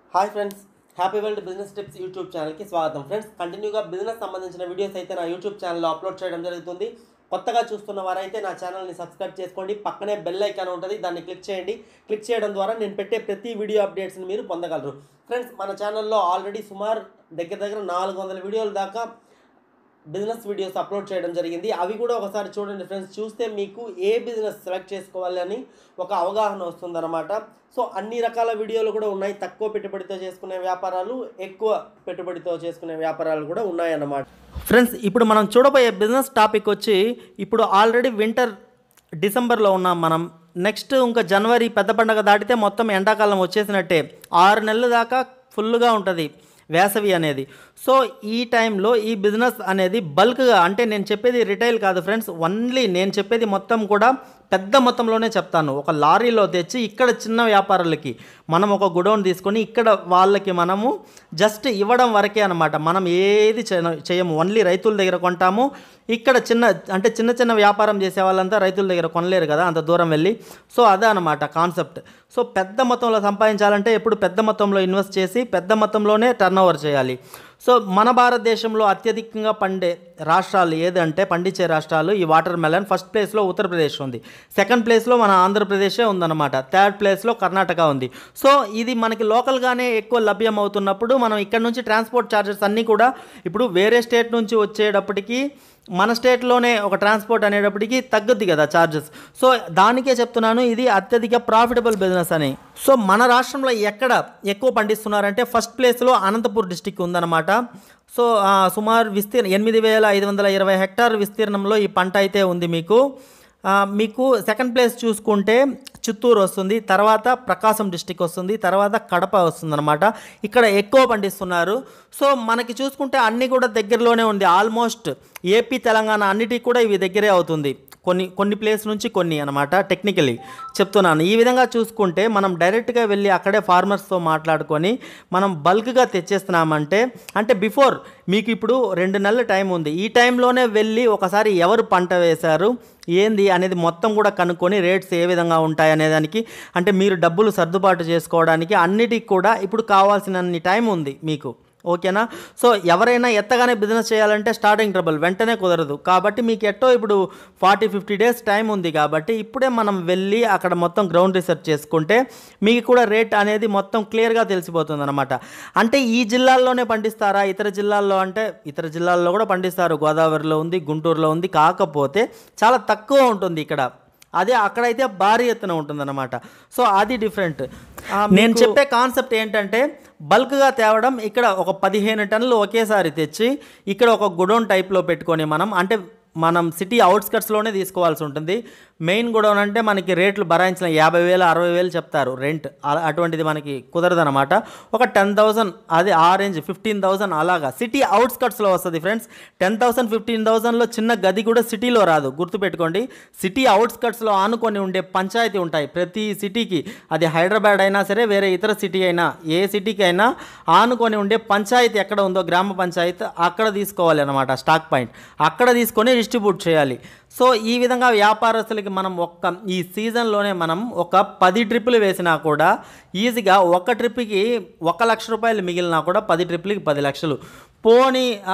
hi friends happy world business tips YouTube ఛానల్కి స్వాగతం friends కంటిన్యూగా బిజినెస్ సంబంధించిన వీడియోస్ అయితే నా యూట్యూబ్ ఛానల్లో అప్లోడ్ చేయడం జరుగుతుంది కొత్తగా చూస్తున్న వారైతే నా ఛానల్ని సబ్స్క్రైబ్ చేసుకోండి పక్కనే బెల్ ఐకాన్ ఉంటుంది దాన్ని క్లిక్ చేయండి క్లిక్ చేయడం ద్వారా నేను పెట్టే ప్రతి వీడియో అప్డేట్స్ని మీరు పొందగలరు ఫ్రెండ్స్ మన ఛానల్లో ఆల్రెడీ సుమారు దగ్గర దగ్గర నాలుగు వందల వీడియోల దాకా బిజినెస్ వీడియోస్ అప్లోడ్ చేయడం జరిగింది అవి కూడా ఒకసారి చూడండి ఫ్రెండ్స్ చూస్తే మీకు ఏ బిజినెస్ సెలెక్ట్ చేసుకోవాలి అని ఒక అవగాహన వస్తుందన్నమాట సో అన్ని రకాల వీడియోలు కూడా ఉన్నాయి తక్కువ పెట్టుబడితో చేసుకునే వ్యాపారాలు ఎక్కువ పెట్టుబడితో చేసుకునే వ్యాపారాలు కూడా ఉన్నాయన్నమాట ఫ్రెండ్స్ ఇప్పుడు మనం చూడబోయే బిజినెస్ టాపిక్ వచ్చి ఇప్పుడు ఆల్రెడీ వింటర్ డిసెంబర్లో ఉన్నాం మనం నెక్స్ట్ ఇంకా జనవరి పెద్ద పండగ దాటితే మొత్తం ఎండాకాలం వచ్చేసినట్టే ఆరు నెలల దాకా ఫుల్గా ఉంటుంది వేసవి అనేది సో ఈ టైంలో ఈ బిజినెస్ అనేది బల్క్గా అంటే నేను చెప్పేది రిటైల్ కాదు ఫ్రెండ్స్ ఓన్లీ నేను చెప్పేది మొత్తం కూడా పెద్ద మొత్తంలోనే చెప్తాను ఒక లారీలో తెచ్చి ఇక్కడ చిన్న వ్యాపారులకి మనం ఒక గుడౌన్ తీసుకొని ఇక్కడ వాళ్ళకి మనము జస్ట్ ఇవ్వడం వరకే అనమాట మనం ఏది చేయ- చేయము ఓన్లీ రైతుల దగ్గర కొంటాము ఇక్కడ చిన్న అంటే చిన్న చిన్న వ్యాపారం చేసే వాళ్ళంతా రైతుల దగ్గర కొనలేరు కదా అంత దూరం వెళ్ళి సో అదే అనమాట కాన్సెప్ట్ సో పెద్ద మొత్తంలో సంపాదించాలంటే ఎప్పుడు పెద్ద మొత్తంలో ఇన్వెస్ట్ చేసి పెద్ద మొత్తంలోనే టర్న్ ఓవర్ చేయాలి సో మన భారతదేశంలో అత్యధికంగా పండే రాష్ట్రాలు ఏదంటే పండించే రాష్ట్రాలు ఈ వాటర్ మెలన్ ఫస్ట్ ప్లేస్లో ఉత్తరప్రదేశ్ ఉంది సెకండ్ ప్లేస్లో మన ఆంధ్రప్రదేశే ఉందన్నమాట థర్డ్ ప్లేస్లో కర్ణాటక ఉంది సో ఇది మనకి లోకల్గానే ఎక్కువ లభ్యం అవుతున్నప్పుడు మనం ఇక్కడ నుంచి ట్రాన్స్పోర్ట్ ఛార్జెస్ అన్నీ కూడా ఇప్పుడు వేరే స్టేట్ నుంచి వచ్చేటప్పటికి మన స్టేట్లోనే ఒక ట్రాన్స్పోర్ట్ అనేటప్పటికి తగ్గుద్ది కదా ఛార్జెస్ సో దానికే చెప్తున్నాను ఇది అత్యధిక ప్రాఫిటబుల్ బిజినెస్ అని సో మన రాష్ట్రంలో ఎక్కడ ఎక్కువ పండిస్తున్నారంటే ఫస్ట్ ప్లేస్లో అనంతపూర్ డిస్టిక్ ఉందన్నమాట సో ఆ, సుమారు విస్తీర్ణ ఎనిమిది వేల ఐదు వందల ఇరవై హెక్టార్ విస్తీర్ణంలో ఈ పంట అయితే ఉంది మీకు ఆ, మీకు సెకండ్ ప్లేస్ చూసుకుంటే చిత్తూరు వస్తుంది తర్వాత ప్రకాశం డిస్టిక్ వస్తుంది తర్వాత కడప వస్తుంది అనమాట ఇక్కడ ఎక్కువ పండిస్తున్నారు సో మనకి చూసుకుంటే అన్నీ కూడా దగ్గరలోనే ఉంది ఆల్మోస్ట్ ఏపీ తెలంగాణ అన్నిటికీ కూడా ఇవి దగ్గరే అవుతుంది కొన్ని కొన్ని ప్లేస్ నుంచి కొన్ని అనమాట టెక్నికలీ చెప్తున్నాను ఈ విధంగా చూసుకుంటే మనం డైరెక్ట్గా వెళ్ళి అక్కడే ఫార్మర్స్తో మాట్లాడుకొని మనం బల్క్గా తెచ్చేస్తున్నామంటే అంటే బిఫోర్ మీకు ఇప్పుడు రెండు నెలల టైం ఉంది ఈ టైంలోనే వెళ్ళి ఒకసారి ఎవరు పంట వేశారు ఏంది అనేది మొత్తం కూడా కనుక్కొని రేట్స్ ఏ విధంగా ఉంటాయి అనే దానికి అంటే మీరు డబ్బులు సర్దుబాటు చేసుకోవడానికి అన్నిటికి కూడా ఇప్పుడు కావాల్సినన్ని టైం ఉంది మీకు ఓకేనా సో ఎవరైనా ఎత్తగానే బిజినెస్ చేయాలంటే స్టార్టింగ్ ట్రబుల్ వెంటనే కుదరదు కాబట్టి మీకు ఎట్టో ఇప్పుడు ఫార్టీ ఫిఫ్టీ డేస్ టైం ఉంది కాబట్టి ఇప్పుడే మనం వెళ్ళి అక్కడ మొత్తం గ్రౌండ్ రీసెర్చ్ చేసుకుంటే మీకు కూడా రేట్ అనేది మొత్తం క్లియర్గా తెలిసిపోతుంది అనమాట అంటే ఈ జిల్లాల్లోనే పండిస్తారా ఇతర జిల్లాల్లో అంటే ఇతర జిల్లాల్లో కూడా పండిస్తారు గోదావరిలో ఉంది గుంటూరులో ఉంది కాకపోతే చాలా తక్కువ ఉంటుంది ఇక్కడ అదే అక్కడైతే భారీ ఎత్తున ఉంటుందన్నమాట సో అది డిఫరెంట్ నేను చెప్పే కాన్సెప్ట్ ఏంటంటే బల్క్గా తేవడం ఇక్కడ ఒక పదిహేను టన్నులు ఒకేసారి తెచ్చి ఇక్కడ ఒక గుడౌన్ టైప్లో పెట్టుకొని మనం అంటే మనం సిటీ అవుట్స్కట్స్లోనే తీసుకోవాల్సి ఉంటుంది మెయిన్ గుడౌన్ అంటే మనకి రేట్లు భరాయించిన యాభై వేలు అరవై వేలు చెప్తారు రెంట్ అలా- అటువంటిది మనకి కుదరదనమాట ఒక టెన్ థౌసండ్ అది ఆ రేంజ్ ఫిఫ్టీన్ థౌసండ్ అలాగా సిటీ అవుట్స్కట్స్లో వస్తుంది ఫ్రెండ్స్ టెన్ థౌసండ్ ఫిఫ్టీన్ థౌసండ్లో చిన్న గది కూడా సిటీలో రాదు గుర్తుపెట్టుకోండి సిటీ అవుట్స్కట్స్లో ఆనుకొని ఉండే పంచాయతీ ఉంటాయి ప్రతి సిటీకి అది హైదరాబాద్ అయినా సరే వేరే ఇతర సిటీ అయినా ఏ సిటీకి అయినా ఆనుకొని ఉండే పంచాయతీ ఎక్కడ ఉందో గ్రామ పంచాయతీ అక్కడ తీసుకోవాలి అనమాట స్టాక్ పాయింట్ అక్కడ తీసుకొని డిస్ట్రిబ్యూట్ చేయాలి సో ఈ విధంగా వ్యాపారస్తులకి మనం ఒక్క ఈ సీజన్లోనే మనం ఒక పది ట్రిప్పులు వేసినా కూడా ఈజీగా ఒక ట్రిప్కి ఒక లక్ష రూపాయలు మిగిలినా కూడా పది ట్రిప్పులకి పది లక్షలు పోనీ ఆ,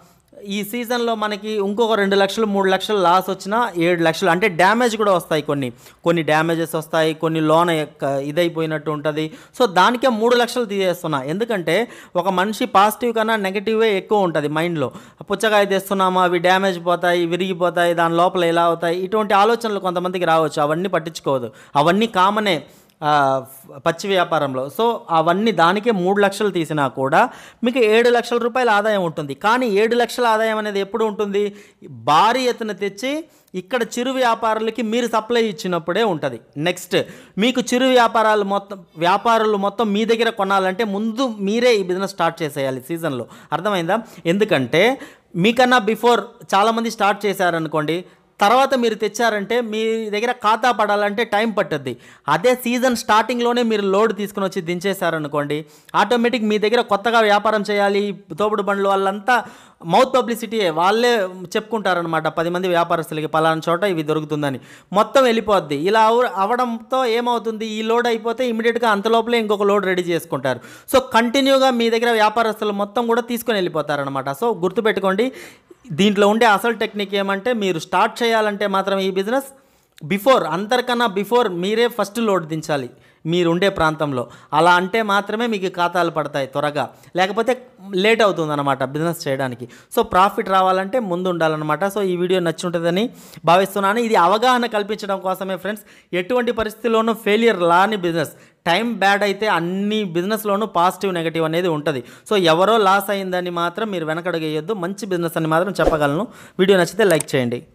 ఈ సీజన్లో మనకి ఇంకొక రెండు లక్షలు మూడు లక్షలు లాస్ వచ్చినా ఏడు లక్షలు అంటే డ్యామేజ్ కూడా వస్తాయి కొన్ని కొన్ని డ్యామేజెస్ వస్తాయి కొన్ని లోన్ యొక్క ఇదైపోయినట్టు ఉంటుంది సో దానికే మూడు లక్షలు తీసేస్తున్నా ఎందుకంటే ఒక మనిషి పాజిటివ్ కన్నా నెగిటివే ఎక్కువ ఉంటుంది మైండ్లో పుచ్చకాయ తెస్తున్నామా అవి డ్యామేజ్ పోతాయి విరిగిపోతాయి దాని లోపల ఎలా అవుతాయి ఇటువంటి ఆలోచనలు కొంతమందికి రావచ్చు అవన్నీ పట్టించుకోవద్దు అవన్నీ కామనే ఆ, పచ్చి వ్యాపారంలో సో అవన్నీ దానికే మూడు లక్షలు తీసినా కూడా మీకు ఏడు లక్షల రూపాయల ఆదాయం ఉంటుంది కానీ ఏడు లక్షల ఆదాయం అనేది ఎప్పుడు ఉంటుంది భారీ ఎత్తున తెచ్చి ఇక్కడ చిరు వ్యాపారులకి మీరు సప్లై ఇచ్చినప్పుడే ఉంటుంది నెక్స్ట్ మీకు చిరు వ్యాపారాలు మొత్తం వ్యాపారులు మొత్తం మీ దగ్గర కొనాలంటే ముందు మీరే ఈ బిజినెస్ స్టార్ట్ చేసేయాలి సీజన్లో అర్థమైందా ఎందుకంటే మీకన్నా బిఫోర్ చాలామంది స్టార్ట్ చేశారనుకోండి తర్వాత మీరు తెచ్చారంటే మీ దగ్గర ఖాతా పడాలంటే టైం పట్టుద్ది అదే సీజన్ స్టార్టింగ్లోనే మీరు లోడ్ తీసుకుని వచ్చి దించేశారనుకోండి ఆటోమేటిక్ మీ దగ్గర కొత్తగా వ్యాపారం చేయాలి తోపుడు బండ్లు వాళ్ళంతా మౌత్ పబ్లిసిటీయే వాళ్ళే చెప్పుకుంటారనమాట పది మంది వ్యాపారస్తులకి పలానా చోట ఇవి దొరుకుతుందని మొత్తం వెళ్ళిపోద్ది ఇలా అవ- అవడంతో ఏమవుతుంది ఈ లోడ్ అయిపోతే ఇమీడియట్గా అంత లోపలే ఇంకొక లోడ్ రెడీ చేసుకుంటారు సో కంటిన్యూగా మీ దగ్గర వ్యాపారస్తులు మొత్తం కూడా తీసుకొని వెళ్ళిపోతారనమాట సో గుర్తుపెట్టుకోండి దీంట్లో ఉండే అసలు టెక్నిక్ ఏమంటే మీరు స్టార్ట్ చేయాలంటే మాత్రం ఈ బిజినెస్ బిఫోర్ అందరికన్నా బిఫోర్ మీరే ఫస్ట్ లోడ్ దించాలి మీరు ఉండే ప్రాంతంలో అలా అంటే మాత్రమే మీకు ఖాతాలు పడతాయి త్వరగా లేకపోతే లేట్ అవుతుంది అనమాట బిజినెస్ చేయడానికి సో ప్రాఫిట్ రావాలంటే ముందు ఉండాలన్నమాట సో ఈ వీడియో నచ్చి ఉంటుందని భావిస్తున్నాను ఇది అవగాహన కల్పించడం కోసమే ఫ్రెండ్స్ ఎటువంటి పరిస్థితుల్లోనూ ఫెయిలియర్ లాని బిజినెస్ టైం బ్యాడ్ అయితే అన్ని బిజినెస్లోనూ పాజిటివ్ నెగటివ్ అనేది ఉంటుంది సో ఎవరో లాస్ అయిందని మాత్రం మీరు వెనకడుగేయొద్దు మంచి బిజినెస్ అని మాత్రం చెప్పగలను వీడియో నచ్చితే లైక్ చేయండి